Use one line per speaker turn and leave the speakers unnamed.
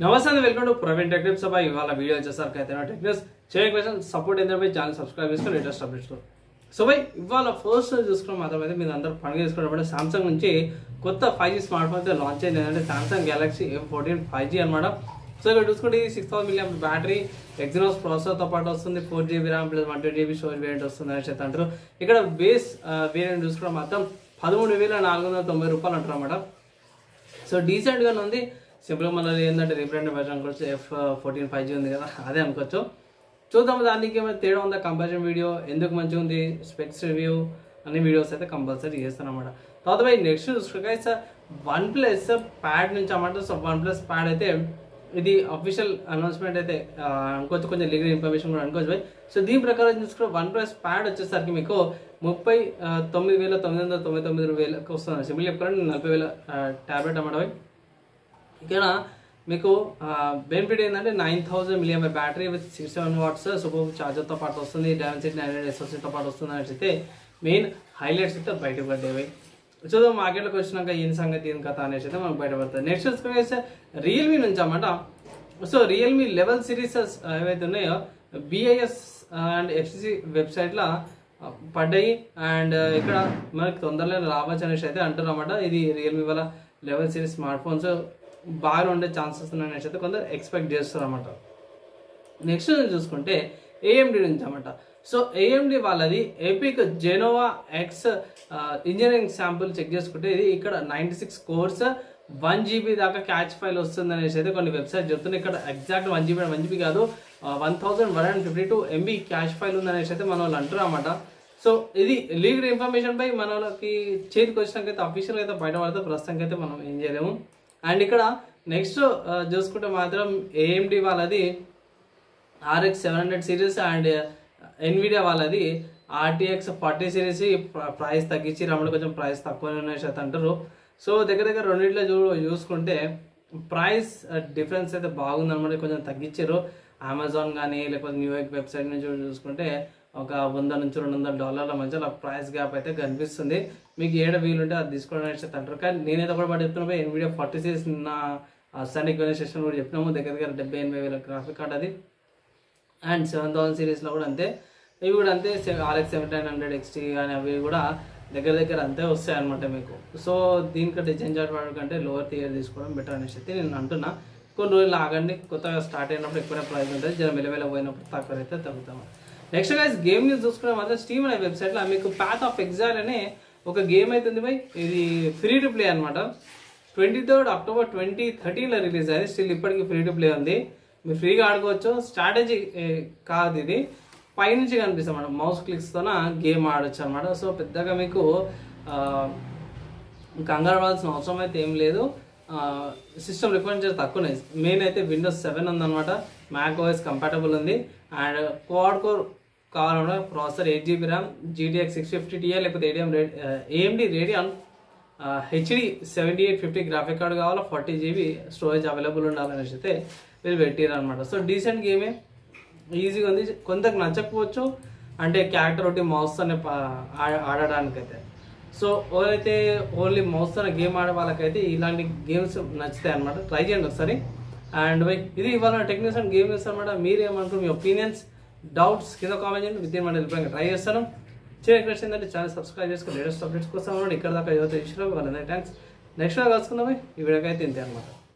నమస్తే అండి welcome to Praveen technique సభ ఇవాళ వీడియో వచ్చేసరికి అయితే టెక్నిక్స్ చేయక కోసం సపోర్ట్ ఏంటంటే ఛానల్ సబ్స్క్రైబ్ చేసుకుని లేటెస్ట్ అప్డేట్స్ సో బై ఇవాళ ఫస్ట్ చూసుకున్న మాత్రం అయితే మీరు అందరూ పండుగ చేసుకున్నప్పుడు సామ్సంగ్ నుంచి కొత్త ఫైవ్ జీ స్మార్ట్ ఫోన్ అయితే లాంచ్ అయింది ఏంటంటే Samsung Galaxy M fourteen five G అనమాట సో ఇక్కడ చూసుకుంటే ఇది six thousand milliamp battery Exynos ప్రాసెసర్తో పాటు వస్తుంది four GB RAM plus one twenty GB storage variant వస్తుంది అని చెప్పి అంటారు ఇక్కడ బేస్ వేరియంట్ చూసుకుంటే మాత్రం పదమూడు వేల నాలుగు వందల తొంభై రూపాయలు అంటారు అన్నమాట సో డీసెంట్ గానే ఉంది సింపుల్ గా మళ్ళీ ఏంటంటే రిప్రెంట్ వర్షన్ అనుకోవచ్చు ఎఫ్ ఫోర్టీన్ ఫైవ్ జీ ఉంది కదా అదే అనుకోవచ్చు చూద్దాం దానికి ఏమైనా తేడా ఉందా కంపారిజన్ వీడియో ఎందుకు మంచిగా ఉంది స్పెక్స్ రివ్యూ అన్ని వీడియోస్ అయితే కంపల్సరీ చేస్తాను అనమాట తర్వాత బై నెక్స్ట్ చూసుకుంటే సార్ వన్ ప్లస్ ప్యాడ్ నుంచి అన్నమాట సో వన్ ప్లస్ ప్యాడ్ అయితే ఇది అఫీషియల్ అనౌన్స్మెంట్ అయితే ఆ, అనుకోవచ్చు కొంచెం లీగల్ ఇన్ఫర్మేషన్ కూడా అనుకోవచ్చు బై సో దీని ప్రకారం చూసుకుంటే వన్ ప్లస్ ప్యాడ్ వచ్చేసరికి మీకు ముప్పై ఆ, తొమ్మిది వేల తొమ్మిది వందల తొంభై తొమ్మిది వేలకు వస్తుంది సింపుల్ చెప్పుకోండి నలభై వేల ట్యాబ్లెట్ అన్నమాట బై ఇక్కడ మీకు బెనిఫిట్ ఏంటంటే nine thousand milliamp battery with six seven watts super చార్జర్తో పాటు వస్తుంది డెవెన్సిటీ నైన్ హండ్రెడ్ ఎస్ఓసీతో పాటు వస్తుంది అనేసి అయితే మెయిన్ హైలైట్స్ అయితే బయటకు పడ్డేవి చూద్దాం మార్కెట్లోకి వచ్చినాక ఏం సంగతి ఏం కథ అనేసి అయితే మనకు బయటపడుతుంది నెక్స్ట్ వచ్చేసి రియల్మీ నుంచి అన్నమాట సో రియల్మీ లెవెల్ సిరీసెస్ ఏవైతే ఉన్నాయో బిఐఎస్ అండ్ ఎఫ్సిసి వెబ్సైట్లో పడ్డాయి అండ్ ఇక్కడ మనకి తొందరలో రావచ్చు అనేసి అయితే అంటున్నమాట ఇది రియల్మీ వల్ల లెవెల్ సిరీస్ స్మార్ట్ ఫోన్స్ బాగా ఉండే ఛాన్సెస్ ఉన్నాయనేసి అయితే కొందరు ఎక్స్పెక్ట్ చేస్తారు అన్నమాట నెక్స్ట్ చూసుకుంటే ఏఎండి నుంచి అన్నమాట సో ఏఎండి వాళ్ళది EPYC Genoa X engineering sample check చేసుకుంటే ఇది ఇక్కడ ninety six cores one GB దాకా క్యాచ్ ఫైల్ వస్తుంది అనేసి అయితే కొన్ని వెబ్సైట్ చెప్తున్నాయి ఇక్కడ exact one GB one GB కాదు one thousand one hundred fifty two MB cache file ఉంది అనేసి అయితే మన వాళ్ళు అంటారు అన్నమాట సో ఇది లీగల్ ఇన్ఫర్మేషన్ పై మన వాళ్ళకి చేతికి వచ్చినాకైతే అఫీషియల్ అయితే బయటపడితే ప్రస్తుతానికి అయితే మనం ఏం చేయలేము అండ్ ఇక్కడ నెక్స్ట్ చూసుకుంటే మాత్రం ఏఎండి వాళ్ళది RX seven hundred series and Nvidia వాళ్ళది ఆర్టీఎక్స్ ఫార్టీ సిరీస్ ప్రైస్ తగ్గించి రమ్మడి కొంచెం ప్రైస్ తక్కువ అనేసి అయితే అంటారు సో దగ్గర దగ్గర రెండింటిలో చూ చూసుకుంటే ప్రైస్ డిఫరెన్స్ అయితే బాగుందన్నమాట కొంచెం తగ్గించారు అమెజాన్ కానీ లేకపోతే న్యూయార్క్ వెబ్సైట్ నుంచి చూసుకుంటే ఒక వంద నుంచి రెండు వందల డాలర్ల మధ్యలో ప్రైస్ గ్యాప్ అయితే కనిపిస్తుంది మీకు ఏడ వీలుంటే అది తీసుకోవడం అనేసి అయితే అంటారు కానీ నేనైతే కూడా పాటు చెప్తున్నా ఎన్విడియా ఫార్టీ సిరీస్ నా సండే క్వెన్ సెషన్ కూడా చెప్పినాము దగ్గర దగ్గర డెబ్బై ఎనభై వేల గ్రాఫిక్ కార్డ్ అది అండ్ సెవెన్ థౌసండ్ సిరీస్లో కూడా అంతే ఇవి కూడా అంతే ఆర్ఎక్స్ సెవెంటీన్ హండ్రెడ్ ఎక్స్టీ కానీ అవి కూడా దగ్గర దగ్గర అంతే వస్తాయి అనమాట మీకు సో దీనికంటే జంజాట్ వాడు కంటే లోవర్ టియర్ తీసుకోవడం బెటర్ అనేసి అయితే నేను అంటున్నా కొన్ని రోజులు ఆగండి కొత్తగా స్టార్ట్ అయినప్పుడు ఎక్కువ ప్రైస్ ఉంటుంది జర మెల్లమెల్ల పోయినప్పుడు తక్కువ అయితే తగ్గుతాము నెక్స్ట్ గైస్ గేమ్ న్యూస్ చూసుకునే మాత్రం స్టీమ్ అనే వెబ్సైట్లో మీకు ప్యాత్ ఆఫ్ ఎగ్జాల్ అనే ఒక గేమ్ అవుతుంది బై ఇది ఫ్రీ టు ప్లే అనమాట ట్వంటీ థర్డ్ అక్టోబర్ ట్వంటీ థర్టీన్లో రిలీజ్ అయింది స్టిల్ ఇప్పటికి ఫ్రీ టు ప్లే ఉంది మీరు ఫ్రీగా ఆడుకోవచ్చు స్ట్రాటజీ కాదు ఇది పైనుంచి కనిపిస్తాం మనం మౌస్ క్లిక్స్తోన గేమ్ ఆడొచ్చు అనమాట సో పెద్దగా మీకు ఆ, కంగారు పడాల్సిన అవసరం అయితే ఏం లేదు సిస్టమ్ రిక్వైర్మెంట్ చేసి తక్కువనే మెయిన్ అయితే విండోస్ సెవెన్ ఉందన్నమాట మ్యాక్ ఓఎస్ కంపాటబుల్ ఉంది అండ్ క్వాడ్ కోర్ కావాలన్నా processor eight GB RAM GTX six fifty Ti లేకపోతే ఏడిఎం రేడ్ AMD Radeon HD seventy eight fifty graphic card కావాలా ఫార్టీ జీబీ స్టోరేజ్ అవైలబుల్ ఉండాలనేసి అయితే వీళ్ళు పెట్టారు అనమాట సో డీసెంట్ గేమే ఈజీగా ఉంది కొంతకు నచ్చకపోవచ్చు అంటే క్యారెక్టర్ ఒకటి మౌస్ అనే ఆడడానికైతే సో ఎవరైతే ఓన్లీ మౌస్ అనే గేమ్ ఆడే వాళ్ళకైతే ఇలాంటి గేమ్స్ నచ్చుతాయి అనమాట ట్రై చేయండి ఒకసారి అండ్ ఇది ఇవాళ టెక్నిక్స్ అండ్ గేమ్ చేస్తాను అనమాట మీరు ఏమనుకుంటారు మీ ఒపీనియన్స్ డౌట్స్ కింద కామెంట్ చేయండి విత్ ఇన్ మన ట్రై చేస్తాను చిన్న రిక్వెస్ట్ ఏంటంటే ఛానల్ సబ్స్క్రైబ్ చేసుకుని లేటెస్ట్ అప్డేట్స్ కోసం ఇక్కడ దాకా యువత ఇచ్చిన వాళ్ళందరికీ థ్యాంక్స్ నెక్స్ట్ కలుసుకుందాం ఈ వీడియోకి అయితే ఇంతే అనమాట